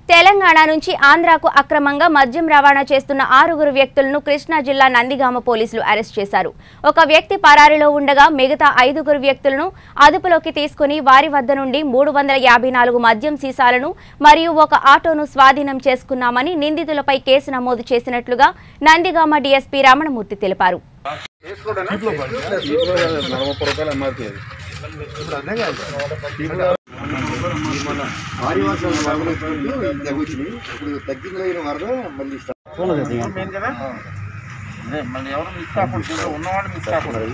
తెలంగాణ నుంచి ఆంధ్రాకు అక్రమంగా మద్యం రవాణా చేస్తున్న ఆరుగురు వ్యక్తులను కృష్ణా జిల్లా నందిగామ పోలీసులు అరెస్ట్ చేశారు ఒక వ్యక్తి పరారీలో ఉండగా మిగతా ఐదుగురు వ్యక్తులను అదుపులోకి తీసుకుని వారి వద్ద నుండి మూడు వందల యాభై నాలుగు మద్యం సీసాలను మరియు ఒక ఆటోను స్వాధీనం చేసుకున్నామని నిందితులపై కేసు నమోదు చేసినట్లుగా నందిగామ డీఎస్పీ రమణమూర్తి తెలిపారు ముప్పై రూపాయలు ఎంఆర్పీ అది భారీ వర్షాలు బాగా తగ్గుచ్చినాయి ఇప్పుడు తగ్గిన వరద మళ్ళీ స్టార్ట్ మెయిన్ కదా అదే మళ్ళీ ఎవరు మిస్ కాకూడదు దీంట్లో ఉన్నవాళ్ళు మిస్ కాకూడదు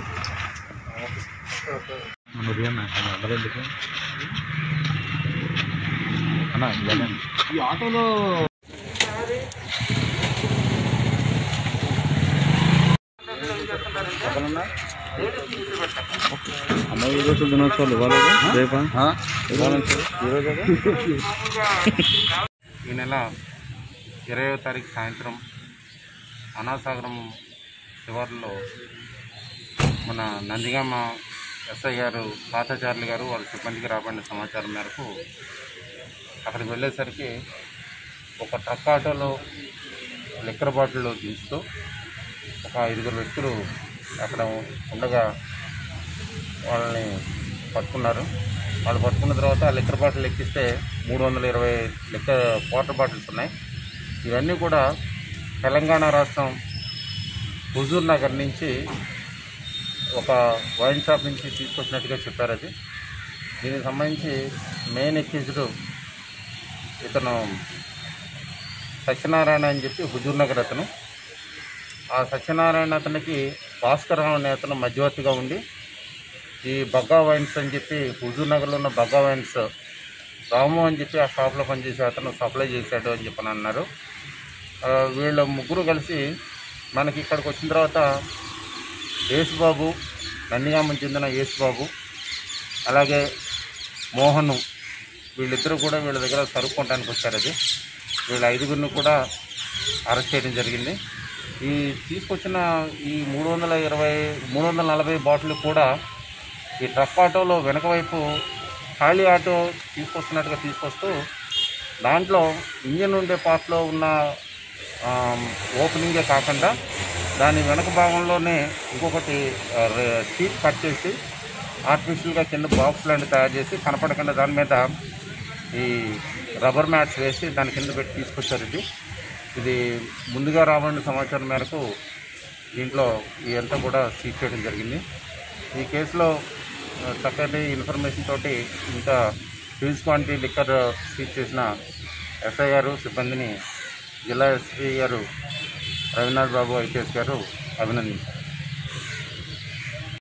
ఈ ఆటోలో అమ్మాయి ఈరోజు దినోత్సవాలు ఇవ్వాలి రేపా ఈ నెల ఇరవై తారీఖు సాయంత్రం అనాసాగరం శివారులో మన నందిగామ ఎస్ఐ గారు పాతచార్యులు గారు వాళ్ళ సిబ్బందికి రాబడిన సమాచారం మేరకు అక్కడికి వెళ్ళేసరికి ఒక ట్రక్ ఆటోలో లిక్కర్ బాటిల్లో దించుతూ ఒక ఐదుగురు వ్యక్తులు అక్కడ ఉండగా వాళ్ళని పట్టుకున్నారు వాళ్ళు పట్టుకున్న తర్వాత ఆ లిక్కర్ బాటిల్ ఎక్కిస్తే మూడు వందల ఇరవై లిక్కర్ వాటర్ బాటిల్స్ ఉన్నాయి ఇవన్నీ కూడా తెలంగాణ రాష్ట్రం హుజూర్ నగర్ నుంచి ఒక వైన్ షాప్ నుంచి తీసుకొచ్చినట్టుగా చెప్పారు అది దీనికి సంబంధించి మెయిన్ ఎక్కించుడు ఇతను సత్యనారాయణ అని చెప్పి హుజూర్ నగర్ అతను ఆ సత్యనారాయణ అతనికి భాస్కరరావు అనే అతను మధ్యవర్తిగా ఉండి ఈ బగ్గా వైన్స్ అని చెప్పి హుజూర్ నగర్లో ఉన్న బగ్గా వైన్స్ రాము అని చెప్పి ఆ షాప్లో పనిచేసే అతను సప్లై చేశాడు అని చెప్పని అన్నారు ఆ, వీళ్ళ ముగ్గురు కలిసి మనకి ఇక్కడికి వచ్చిన తర్వాత యేసుబాబు నందిగామం చెందిన యేసుబాబు అలాగే మోహను వీళ్ళిద్దరూ కూడా వీళ్ళ దగ్గర సరుక్కోవడానికి వచ్చారు అది వీళ్ళ ఐదుగురిని కూడా అరెస్ట్ చేయడం జరిగింది ఈ తీసుకొచ్చిన ఈ మూడు వందల ఇరవై మూడు వందల నలభై బాటిల్ కూడా ఈ ట్రక్ ఆటోలో వెనక వైపు ఖాళీ ఆటో తీసుకొస్తున్నట్టుగా తీసుకొస్తూ దాంట్లో ఇంజన్ ఉండే పార్ట్లో ఉన్న ఆమ్, ఓపెనింగే కాకుండా దాని వెనక భాగంలోనే ఇంకొకటి ఆ, రే- సీట్ కట్ చేసి ఆర్టిఫిషియల్గా కింద బాక్స్ లాంటి తయారు చేసి కనపడకుండా దాని మీద ఈ రబ్బర్ మ్యాట్స్ వేసి దాని కింద పెట్టి తీసుకొచ్చారు ఇది ఇది ముందుగా రాబడిన సమాచారం మేరకు దీంట్లో ఇదంతా కూడా సీజ్ చేయడం జరిగింది ఈ కేసులో ఆ, చక్కటి ఇన్ఫర్మేషన్ తోటి ఇంకా హ్యూజ్ క్వాంటిటీ లిక్కర్ సీజ్ చేసిన ఎస్ఐ గారు సిబ్బందిని జిల్లా ఎస్పీ గారు రవీనాథ్ బాబు ఐపీఎస్ గారు అభినందించారు